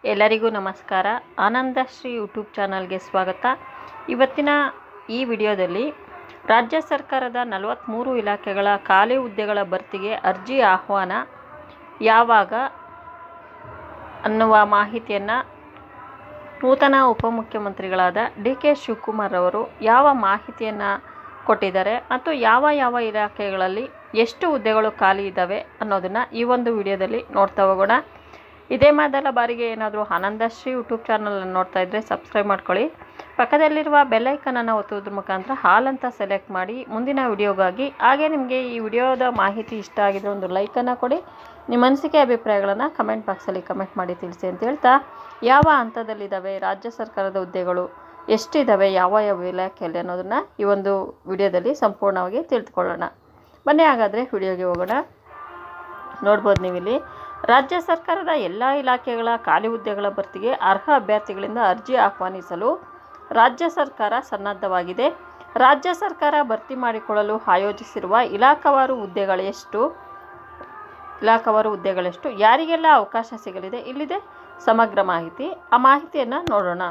ಎಲ್ಲರಿಗೂ ನಮಸ್ಕಾರ ಆನಂದಶ್ರೀ ಯೂಟ್ಯೂಬ್ ಚಾನಲ್ಗೆ ಸ್ವಾಗತ ಇವತ್ತಿನ ಈ ವಿಡಿಯೋದಲ್ಲಿ ರಾಜ್ಯ ಸರ್ಕಾರದ ನಲವತ್ತ್ಮೂರು ಇಲಾಖೆಗಳ ಖಾಲಿ ಹುದ್ದೆಗಳ ಭರ್ತಿಗೆ ಅರ್ಜಿ ಆಹ್ವಾನ ಯಾವಾಗ ಅನ್ನುವ ಮಾಹಿತಿಯನ್ನು ನೂತನ ಉಪಮುಖ್ಯಮಂತ್ರಿಗಳಾದ ಡಿ ಕೆ ಶಿವಕುಮಾರ್ ಅವರು ಯಾವ ಮಾಹಿತಿಯನ್ನು ಕೊಟ್ಟಿದ್ದಾರೆ ಮತ್ತು ಯಾವ ಯಾವ ಇಲಾಖೆಗಳಲ್ಲಿ ಎಷ್ಟು ಹುದ್ದೆಗಳು ಖಾಲಿ ಇದ್ದಾವೆ ಅನ್ನೋದನ್ನು ಈ ಒಂದು ವಿಡಿಯೋದಲ್ಲಿ ನೋಡ್ತಾ ಹೋಗೋಣ ಇದೇ ಮೊದಲ ಬಾರಿಗೆ ಏನಾದರೂ ಆನಂದಶ್ರೀ ಯೂಟ್ಯೂಬ್ ಚಾನಲನ್ನು ನೋಡ್ತಾ ಇದ್ದರೆ ಸಬ್ಸ್ಕ್ರೈಬ್ ಮಾಡ್ಕೊಳ್ಳಿ ಪಕ್ಕದಲ್ಲಿರುವ ಬೆಲ್ಲೈಕನನ್ನು ಒತ್ತುವುದ್ರ ಮುಖಾಂತರ ಹಾಲ್ ಅಂತ ಸೆಲೆಕ್ಟ್ ಮಾಡಿ ಮುಂದಿನ ವಿಡಿಯೋಗಾಗಿ ಹಾಗೆ ನಿಮಗೆ ಈ ವಿಡಿಯೋದ ಮಾಹಿತಿ ಇಷ್ಟ ಆಗಿದ್ರೆ ಒಂದು ಲೈಕನ್ನು ಕೊಡಿ ನಿಮ್ಮ ಅನಿಸಿಕೆ ಅಭಿಪ್ರಾಯಗಳನ್ನು ಕಮೆಂಟ್ ಬಾಕ್ಸಲ್ಲಿ ಕಮೆಂಟ್ ಮಾಡಿ ತಿಳಿಸಿ ಅಂತ ಹೇಳ್ತಾ ಯಾವ ಹಂತದಲ್ಲಿದ್ದಾವೆ ರಾಜ್ಯ ಸರ್ಕಾರದ ಹುದ್ದೆಗಳು ಎಷ್ಟಿದ್ದಾವೆ ಯಾವ ಯಾವ ಇಲಾಖೆಯಲ್ಲಿ ಅನ್ನೋದನ್ನು ಈ ಒಂದು ವಿಡಿಯೋದಲ್ಲಿ ಸಂಪೂರ್ಣವಾಗಿ ತಿಳಿದುಕೊಳ್ಳೋಣ ಬನ್ನಿ ಹಾಗಾದರೆ ವಿಡಿಯೋಗೆ ಹೋಗೋಣ ನೋಡ್ಬೋದು ನೀವಿಲ್ಲಿ ರಾಜ್ಯ ಸರ್ಕಾರದ ಎಲ್ಲ ಇಲಾಖೆಗಳ ಖಾಲಿ ಹುದ್ದೆಗಳ ಭರ್ತಿಗೆ ಅರ್ಹ ಅಭ್ಯರ್ಥಿಗಳಿಂದ ಅರ್ಜಿ ಆಹ್ವಾನಿಸಲು ರಾಜ್ಯ ಸರ್ಕಾರ ಸನ್ನದ್ಧವಾಗಿದೆ ರಾಜ್ಯ ಸರ್ಕಾರ ಭರ್ತಿ ಮಾಡಿಕೊಳ್ಳಲು ಆಯೋಜಿಸಿರುವ ಇಲಾಖಾವಾರು ಹುದ್ದೆಗಳು ಎಷ್ಟು ಇಲಾಖಾವಾರು ಹುದ್ದೆಗಳೆಷ್ಟು ಯಾರಿಗೆಲ್ಲ ಅವಕಾಶ ಸಿಗಲಿದೆ ಇಲ್ಲಿದೆ ಸಮಗ್ರ ಮಾಹಿತಿ ಆ ಮಾಹಿತಿಯನ್ನು ನೋಡೋಣ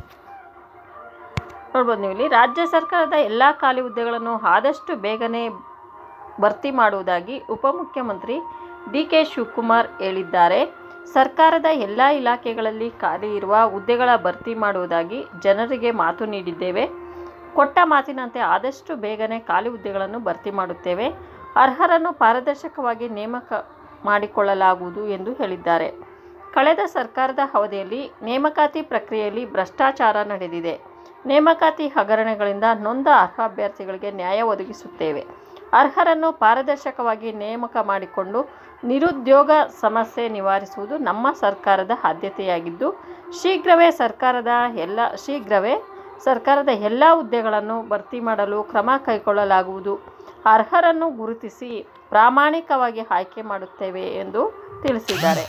ನೋಡ್ಬೋದು ನೀವು ಇಲ್ಲಿ ರಾಜ್ಯ ಸರ್ಕಾರದ ಎಲ್ಲ ಖಾಲಿ ಹುದ್ದೆಗಳನ್ನು ಆದಷ್ಟು ಬೇಗನೆ ಭರ್ತಿ ಮಾಡುವುದಾಗಿ ಉಪಮುಖ್ಯಮಂತ್ರಿ ಡಿ ಕೆ ಶಿವಕುಮಾರ್ ಹೇಳಿದ್ದಾರೆ ಸರ್ಕಾರದ ಎಲ್ಲ ಇಲಾಖೆಗಳಲ್ಲಿ ಖಾಲಿ ಇರುವ ಹುದ್ದೆಗಳ ಭರ್ತಿ ಮಾಡುವುದಾಗಿ ಜನರಿಗೆ ಮಾತು ನೀಡಿದ್ದೇವೆ ಕೊಟ್ಟ ಮಾತಿನಂತೆ ಆದಷ್ಟು ಬೇಗನೆ ಖಾಲಿ ಹುದ್ದೆಗಳನ್ನು ಭರ್ತಿ ಮಾಡುತ್ತೇವೆ ಅರ್ಹರನ್ನು ಪಾರದರ್ಶಕವಾಗಿ ನೇಮಕ ಮಾಡಿಕೊಳ್ಳಲಾಗುವುದು ಎಂದು ಹೇಳಿದ್ದಾರೆ ಕಳೆದ ಸರ್ಕಾರದ ಅವಧಿಯಲ್ಲಿ ನೇಮಕಾತಿ ಪ್ರಕ್ರಿಯೆಯಲ್ಲಿ ಭ್ರಷ್ಟಾಚಾರ ನಡೆದಿದೆ ನೇಮಕಾತಿ ಹಗರಣಗಳಿಂದ ನೊಂದ ಅರ್ಹ ಅಭ್ಯರ್ಥಿಗಳಿಗೆ ನ್ಯಾಯ ಒದಗಿಸುತ್ತೇವೆ ಅರ್ಹರನ್ನು ಪಾರದರ್ಶಕವಾಗಿ ನೇಮಕ ಮಾಡಿಕೊಂಡು ನಿರುದ್ಯೋಗ ಸಮಸ್ಯೆ ನಿವಾರಿಸುವುದು ನಮ್ಮ ಸರ್ಕಾರದ ಆದ್ಯತೆಯಾಗಿದ್ದು ಶೀಘ್ರವೇ ಸರ್ಕಾರದ ಎಲ್ಲ ಶೀಘ್ರವೇ ಸರ್ಕಾರದ ಎಲ್ಲ ಹುದ್ದೆಗಳನ್ನು ಭರ್ತಿ ಮಾಡಲು ಕ್ರಮ ಕೈಗೊಳ್ಳಲಾಗುವುದು ಅರ್ಹರನ್ನು ಗುರುತಿಸಿ ಪ್ರಾಮಾಣಿಕವಾಗಿ ಆಯ್ಕೆ ಮಾಡುತ್ತೇವೆ ಎಂದು ತಿಳಿಸಿದ್ದಾರೆ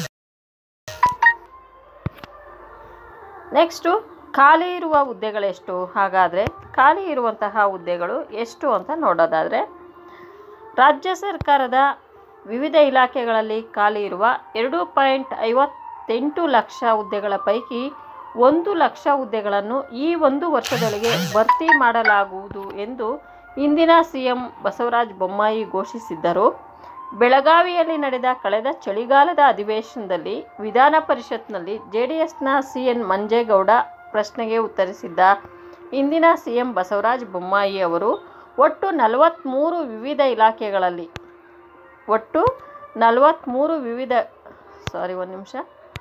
ನೆಕ್ಸ್ಟು ಖಾಲಿ ಇರುವ ಹುದ್ದೆಗಳೆಷ್ಟು ಹಾಗಾದರೆ ಖಾಲಿ ಇರುವಂತಹ ಹುದ್ದೆಗಳು ಎಷ್ಟು ಅಂತ ನೋಡೋದಾದರೆ ರಾಜ್ಯ ಸರ್ಕಾರದ ವಿವಿಧ ಇಲಾಖೆಗಳಲ್ಲಿ ಖಾಲಿ ಇರುವ ಎರಡು ಪಾಯಿಂಟ್ ಐವತ್ತೆಂಟು ಲಕ್ಷ ಹುದ್ದೆಗಳ ಪೈಕಿ ಒಂದು ಲಕ್ಷ ಹುದ್ದೆಗಳನ್ನು ಈ ಒಂದು ವರ್ಷದೊಳಗೆ ಭರ್ತಿ ಮಾಡಲಾಗುವುದು ಎಂದು ಇಂದಿನ ಸಿ ಎಂ ಬಸವರಾಜ ಬೊಮ್ಮಾಯಿ ಘೋಷಿಸಿದ್ದರು ಬೆಳಗಾವಿಯಲ್ಲಿ ನಡೆದ ಕಳೆದ ಚಳಿಗಾಲದ ಅಧಿವೇಶನದಲ್ಲಿ ವಿಧಾನ ಪರಿಷತ್ನಲ್ಲಿ ಜೆ ಡಿ ಎಸ್ನ ಸಿ ಎನ್ ಮಂಜೇಗೌಡ ಪ್ರಶ್ನೆಗೆ ಉತ್ತರಿಸಿದ್ದ ಇಂದಿನ ಸಿ ಎಂ ಬಸವರಾಜ ಬೊಮ್ಮಾಯಿ ಅವರು ಒಟ್ಟು ನಲವತ್ತ್ಮೂರು ವಿವಿಧ ಇಲಾಖೆಗಳಲ್ಲಿ ಒಟ್ಟು ನಲವತ್ತ್ಮೂರು ವಿವಿಧ ಸಾರಿ ಒಂದು ನಿಮಿಷ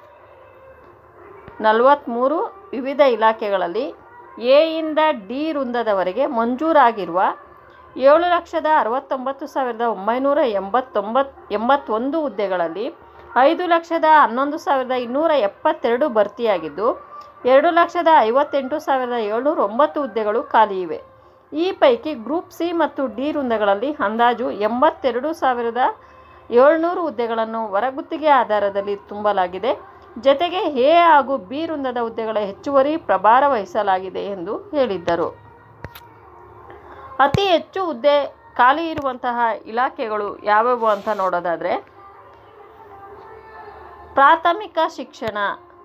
ನಲವತ್ತ್ಮೂರು ವಿವಿಧ ಇಲಾಖೆಗಳಲ್ಲಿ ಎ ಇಂದ ಡಿ ವೃಂದದವರೆಗೆ ಮಂಜೂರಾಗಿರುವ ಏಳು ಲಕ್ಷದ ಅರವತ್ತೊಂಬತ್ತು ಸಾವಿರದ ಒಂಬೈನೂರ ಎಂಬತ್ತೊಂಬತ್ತು ಎಂಬತ್ತೊಂದು ಹುದ್ದೆಗಳಲ್ಲಿ ಐದು ಲಕ್ಷದ ಹನ್ನೊಂದು ಸಾವಿರದ ಇನ್ನೂರ ಎಪ್ಪತ್ತೆರಡು ಭರ್ತಿಯಾಗಿದ್ದು ಎರಡು ಲಕ್ಷದ ಐವತ್ತೆಂಟು ಸಾವಿರದ ಏಳ್ನೂರ ಒಂಬತ್ತು ಹುದ್ದೆಗಳು ಖಾಲಿ ಇವೆ ಈ ಪೈಕಿ ಗ್ರೂಪ್ ಸಿ ಮತ್ತು ಡಿ ವೃಂದಗಳಲ್ಲಿ ಅಂದಾಜು ಎಂಬತ್ತೆರಡು ಸಾವಿರದ ಏಳ್ನೂರು ಹುದ್ದೆಗಳನ್ನು ಹೊರಗುತ್ತಿಗೆ ಆಧಾರದಲ್ಲಿ ತುಂಬಲಾಗಿದೆ ಜತೆಗೆ ಎ ಹಾಗೂ ಬಿ ವೃಂದದ ಹುದ್ದೆಗಳ ಹೆಚ್ಚುವರಿ ಪ್ರಭಾರ ವಹಿಸಲಾಗಿದೆ ಎಂದು ಹೇಳಿದ್ದರು ಅತಿ ಹೆಚ್ಚು ಹುದ್ದೆ ಖಾಲಿ ಇರುವಂತಹ ಇಲಾಖೆಗಳು ಯಾವ್ಯಾವು ಅಂತ ನೋಡೋದಾದರೆ ಪ್ರಾಥಮಿಕ ಶಿಕ್ಷಣ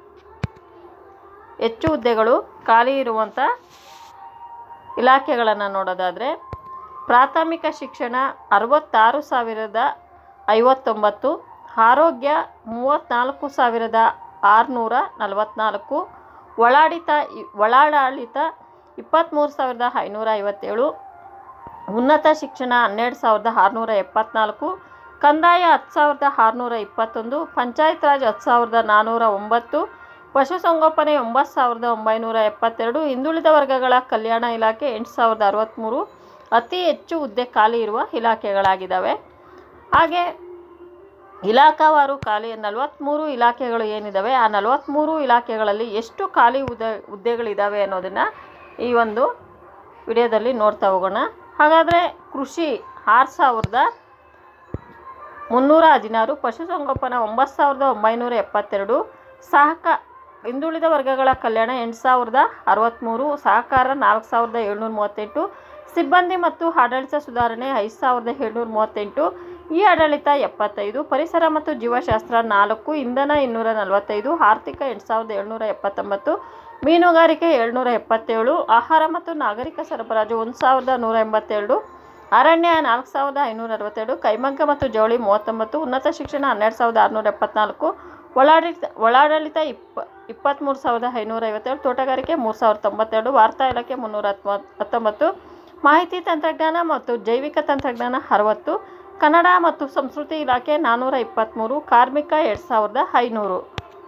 ಹೆಚ್ಚು ಹುದ್ದೆಗಳು ಖಾಲಿ ಇರುವಂಥ ಇಲಾಖೆಗಳನ್ನು ನೋಡೋದಾದರೆ ಪ್ರಾಥಮಿಕ ಶಿಕ್ಷಣ ಅರವತ್ತಾರು ಸಾವಿರದ ಐವತ್ತೊಂಬತ್ತು ಆರೋಗ್ಯ ಮೂವತ್ತ್ನಾಲ್ಕು ಸಾವಿರದ ಆರುನೂರ ನಲವತ್ತ್ನಾಲ್ಕು ಒಳಾಡಿತ ಒಳಾಡಳಿತ ಇಪ್ಪತ್ತ್ಮೂರು ಸಾವಿರದ ಐನೂರ ಐವತ್ತೇಳು ಉನ್ನತ ಶಿಕ್ಷಣ ಹನ್ನೆರಡು ಸಾವಿರದ ಆರುನೂರ ಎಪ್ಪತ್ತ್ನಾಲ್ಕು ಕಂದಾಯ ಹತ್ತು ಸಾವಿರದ ಆರುನೂರ ಇಪ್ಪತ್ತೊಂದು ಪಂಚಾಯತ್ ರಾಜ್ ಹತ್ತು ಸಾವಿರದ ನಾನ್ನೂರ ಒಂಬತ್ತು ಪಶುಸಂಗೋಪನೆ ಒಂಬತ್ತು ಸಾವಿರದ ಒಂಬೈನೂರ ಎಪ್ಪತ್ತೆರಡು ಹಿಂದುಳಿದ ವರ್ಗಗಳ ಕಲ್ಯಾಣ ಇಲಾಖೆ ಎಂಟು ಸಾವಿರದ ಅರವತ್ತ್ಮೂರು ಅತಿ ಹೆಚ್ಚು ಹುದ್ದೆ ಖಾಲಿ ಇರುವ ಇಲಾಖೆಗಳಾಗಿದ್ದಾವೆ ಹಾಗೆ ಇಲಾಖಾವಾರು ಖಾಲಿ ನಲವತ್ತ್ಮೂರು ಇಲಾಖೆಗಳು ಏನಿದ್ದಾವೆ ಆ ನಲವತ್ತ್ಮೂರು ಇಲಾಖೆಗಳಲ್ಲಿ ಎಷ್ಟು ಖಾಲಿ ಹುದ್ದೆ ಹುದ್ದೆಗಳಿದ್ದಾವೆ ಅನ್ನೋದನ್ನು ಈ ಒಂದು ವಿಡಿಯೋದಲ್ಲಿ ನೋಡ್ತಾ ಹೋಗೋಣ ಹಾಗಾದರೆ ಕೃಷಿ ಆರು ಸಾವಿರದ ಮುನ್ನೂರ ಹದಿನಾರು ಪಶುಸಂಗೋಪನಾ ಒಂಬತ್ತು ಸಾವಿರದ ಒಂಬೈನೂರ ಎಪ್ಪತ್ತೆರಡು ಸಹಕ ಹಿಂದುಳಿದ ವರ್ಗಗಳ ಕಲ್ಯಾಣ ಎಂಟು ಸಾವಿರದ ಅರವತ್ತ್ಮೂರು ಸಹಕಾರ ನಾಲ್ಕು ಸಾವಿರದ ಏಳ್ನೂರ ಮೂವತ್ತೆಂಟು ಸಿಬ್ಬಂದಿ ಮತ್ತು ಆಡಳಿತ ಸುಧಾರಣೆ ಐದು ಸಾವಿರದ ಏಳ್ನೂರ ಮೂವತ್ತೆಂಟು ಈ ಆಡಳಿತ ಎಪ್ಪತ್ತೈದು ಪರಿಸರ ಮತ್ತು ಜೀವಶಾಸ್ತ್ರ ನಾಲ್ಕು ಇಂಧನ ಇನ್ನೂರ ನಲವತ್ತೈದು ಆರ್ಥಿಕ ಎಂಟು ಸಾವಿರದ ಏಳ್ನೂರ ಎಪ್ಪತ್ತೊಂಬತ್ತು ಮೀನುಗಾರಿಕೆ ಏಳ್ನೂರ ಎಪ್ಪತ್ತೇಳು ಆಹಾರ ಮತ್ತು ನಾಗರಿಕ ಸರಬರಾಜು ಒಂದು ಸಾವಿರದ ನೂರ ಎಂಬತ್ತೆರಡು ಅರಣ್ಯ ನಾಲ್ಕು ಸಾವಿರದ ಐನೂರ ಅರವತ್ತೆರಡು ಕೈಮಗ್ಗ ಮತ್ತು ಜವಳಿ ಮೂವತ್ತೊಂಬತ್ತು ಉನ್ನತ ಶಿಕ್ಷಣ ಹನ್ನೆರಡು ಸಾವಿರದ ಆರುನೂರ ಎಪ್ಪತ್ನಾಲ್ಕು ಒಳಾಡಳಿತ ಒಳಾಡಳಿತ ಇಪ್ಪ ಇಪ್ಪತ್ತ್ಮೂರು ಸಾವಿರದ ಐನೂರ ಐವತ್ತೇಳು ತೋಟಗಾರಿಕೆ ಮೂರು ಸಾವಿರದ ತೊಂಬತ್ತೆರಡು ವಾರ್ತಾ ಇಲಾಖೆ ಮುನ್ನೂರ ಹತ್ತೊಂಬತ್ತು ಹತ್ತೊಂಬತ್ತು ಮಾಹಿತಿ ತಂತ್ರಜ್ಞಾನ ಮತ್ತು ಜೈವಿಕ ತಂತ್ರಜ್ಞಾನ ಅರವತ್ತು ಕನ್ನಡ ಮತ್ತು ಸಂಸ್ಕೃತಿ ಇಲಾಖೆ ನಾನ್ನೂರ ಇಪ್ಪತ್ತ್ಮೂರು ಕಾರ್ಮಿಕ ಎರಡು ಸಾವಿರದ ಐನೂರು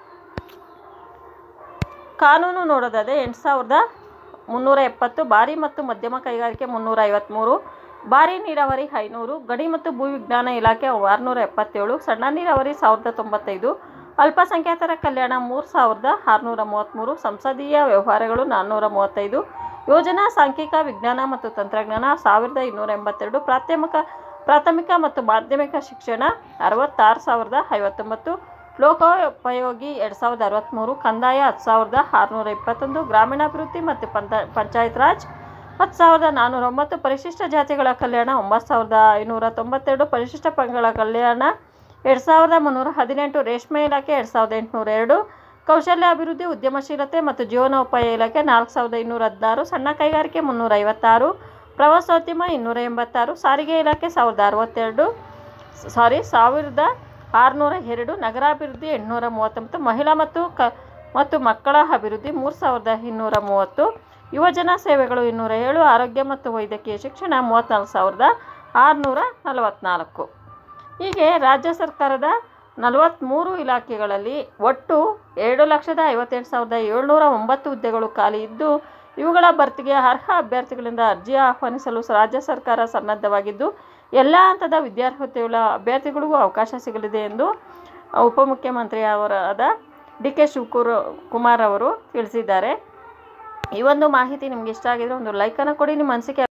ಕಾನೂನು ನೋಡೋದಾದರೆ ಎಂಟು ಸಾವಿರದ ಮುನ್ನೂರ ಎಪ್ಪತ್ತು ಭಾರಿ ಮತ್ತು ಮಧ್ಯಮ ಕೈಗಾರಿಕೆ ಮುನ್ನೂರ ಐವತ್ತ್ಮೂರು ಭಾರಿ ನೀರಾವರಿ ಐನೂರು ಗಡಿ ಮತ್ತು ಭೂವಿಜ್ಞಾನ ಇಲಾಖೆ ಆರುನೂರ ಎಪ್ಪತ್ತೇಳು ಸಣ್ಣ ನೀರಾವರಿ ಸಾವಿರದ ತೊಂಬತ್ತೈದು ಅಲ್ಪಸಂಖ್ಯಾತರ ಕಲ್ಯಾಣ ಮೂರು ಸಾವಿರದ ಆರುನೂರ ಮೂವತ್ತ್ಮೂರು ಸಂಸದೀಯ ವ್ಯವಹಾರಗಳು ನಾನ್ನೂರ ಮೂವತ್ತೈದು ಯೋಜನಾ ಸಾಂಖ್ಯಿಕ ವಿಜ್ಞಾನ ಮತ್ತು ತಂತ್ರಜ್ಞಾನ ಸಾವಿರದ ಇನ್ನೂರ ಎಂಬತ್ತೆರಡು ಪ್ರಾಥಮಿಕ ಪ್ರಾಥಮಿಕ ಮತ್ತು ಮಾಧ್ಯಮಿಕ ಶಿಕ್ಷಣ ಅರವತ್ತಾರು ಸಾವಿರದ ಐವತ್ತೊಂಬತ್ತು ಲೋಕೋಪಯೋಗಿ ಎರಡು ಸಾವಿರದ ಅರವತ್ತ್ಮೂರು ಕಂದಾಯ ಹತ್ತು ಸಾವಿರದ ಆರುನೂರ ಇಪ್ಪತ್ತೊಂದು ಗ್ರಾಮೀಣಾಭಿವೃದ್ಧಿ ಮತ್ತು ಪಂತ ಪಂಚಾಯತ್ ರಾಜ್ ಹತ್ತು ಸಾವಿರದ ನಾನ್ನೂರ ಒಂಬತ್ತು ಪರಿಶಿಷ್ಟ ಜಾತಿಗಳ ಕಲ್ಯಾಣ ಒಂಬತ್ತು ಸಾವಿರದ ಐನೂರ ತೊಂಬತ್ತೆರಡು ಪರಿಶಿಷ್ಟ ಪಂಗಡ ಕಲ್ಯಾಣ ಎರಡು ಸಾವಿರದ ಮುನ್ನೂರ ಹದಿನೆಂಟು ರೇಷ್ಮೆ ಇಲಾಖೆ ಎರಡು ಸಾವಿರದ ಎಂಟುನೂರ ಎರಡು ಕೌಶಲ್ಯ ಅಭಿವೃದ್ಧಿ ಉದ್ಯಮಶೀಲತೆ ಮತ್ತು ಜೀವನೋಪಾಯ ಇಲಾಖೆ ನಾಲ್ಕು ಸಾವಿರದ ಇನ್ನೂರ ಹದಿನಾರು ಸಣ್ಣ ಕೈಗಾರಿಕೆ ಮುನ್ನೂರ ಐವತ್ತಾರು ಪ್ರವಾಸೋದ್ಯಮ ಇನ್ನೂರ ಎಂಬತ್ತಾರು ಸಾರಿಗೆ ಇಲಾಖೆ ಸಾವಿರದ ಅರವತ್ತೆರಡು ಸಾರಿ ಸಾವಿರದ ಆರುನೂರ ಎರಡು ನಗರಾಭಿವೃದ್ಧಿ ಎಂಟುನೂರ ಮೂವತ್ತೊಂಬತ್ತು ಮಹಿಳಾ ಮತ್ತು ಕ ಮತ್ತು ಮಕ್ಕಳ ಅಭಿವೃದ್ಧಿ ಮೂರು ಸಾವಿರದ ಇನ್ನೂರ ಮೂವತ್ತು ಯುವಜನ ಸೇವೆಗಳು ಇನ್ನೂರ ಏಳು ಆರೋಗ್ಯ ಮತ್ತು ವೈದ್ಯಕೀಯ ಶಿಕ್ಷಣ ಮೂವತ್ತ್ನಾಲ್ಕು ಸಾವಿರದ ಆರುನೂರ ನಲವತ್ತ್ನಾಲ್ಕು ಹೀಗೆ ರಾಜ್ಯ ಸರ್ಕಾರದ ನಲವತ್ತ್ಮೂರು ಇಲಾಖೆಗಳಲ್ಲಿ ಒಟ್ಟು ಎರಡು ಲಕ್ಷದ ಐವತ್ತೆಂಟು ಸಾವಿರದ ಏಳ್ನೂರ ಒಂಬತ್ತು ಹುದ್ದೆಗಳು ಖಾಲಿ ಇದ್ದು ಇವುಗಳ ಭರ್ತಿಗೆ ಅರ್ಹ ಅಭ್ಯರ್ಥಿಗಳಿಂದ ಅರ್ಜಿ ಆಹ್ವಾನಿಸಲು ರಾಜ್ಯ ಸರ್ಕಾರ ಸನ್ನದ್ಧವಾಗಿದ್ದು ಎಲ್ಲ ಹಂತದ ವಿದ್ಯಾರ್ಹತೆಯುಳ್ಳ ಅಭ್ಯರ್ಥಿಗಳಿಗೂ ಅವಕಾಶ ಸಿಗಲಿದೆ ಎಂದು ಉಪಮುಖ್ಯಮಂತ್ರಿ ಅವರಾದ ಡಿ ಕೆ ಶಿವಕುರ್ ಕುಮಾರ್ ಅವರು ತಿಳಿಸಿದ್ದಾರೆ ಈ ಒಂದು ಮಾಹಿತಿ ನಿಮ್ಗೆ ಇಷ್ಟ ಆಗಿದ್ರೆ ಒಂದು ಲೈಕನ್ನು ಕೊಡಿ ನಿಮ್ಮ ಅನಿಸಿಕೆ